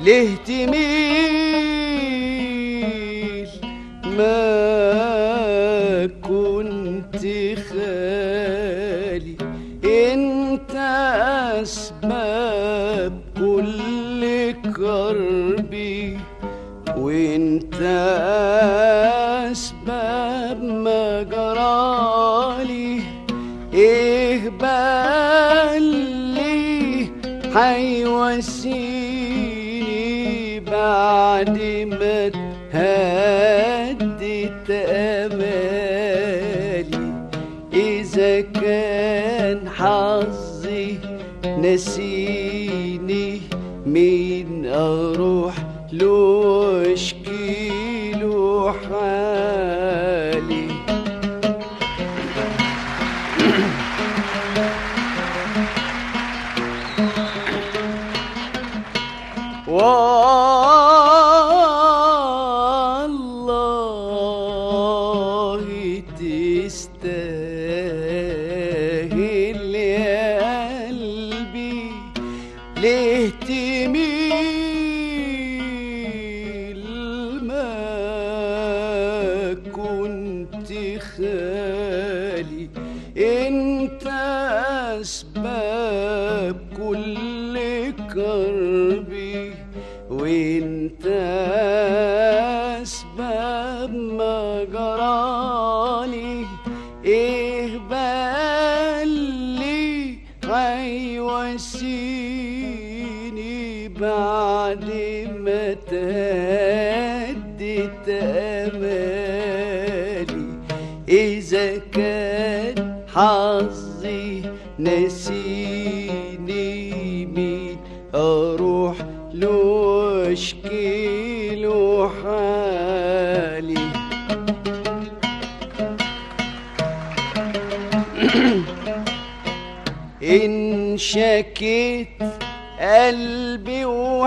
ليه تميل ما كنت خالي انت اسباب كل كربي وانت اسباب ما جرالي ايه بالي حيوسيني بعد ما هدت امالي اذا كان حظي نسيني مين اروح له اشكي له حالي والله تستاهل يا قلبي ليه تميل ما كنت خالي انت اسباب كل كربي وانت اسباب ما جرالي ايه بالي هيوسيني بعد ما تهدت امالي اذا كان حظي نسيني مين اروح له اشكي له حالي إن شكيت قلبي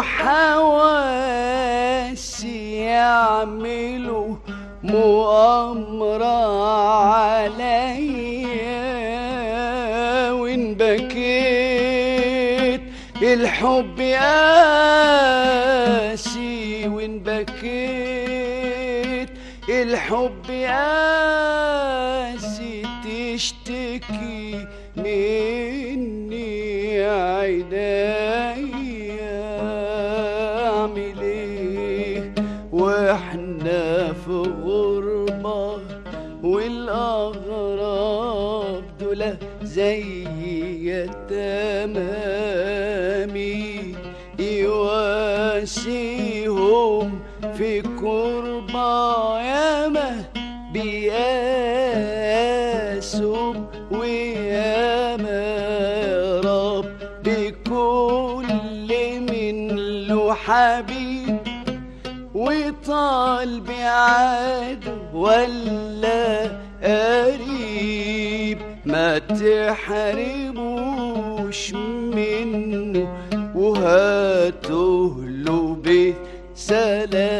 وحواسي يعملوا مؤامرة عليا وإن بكيت الحب ياسي وإن بكيت الحب ياسي تشتكي مني عينيا اعمل ايه واحنا في غربة والاغراب دول زي يتامامي يواسيهم في كربة ياما بياسوا وياما يا رب بكل من له حبيب وطال بعاد ولا قريب ما تحرموش منه وهاته له بسلام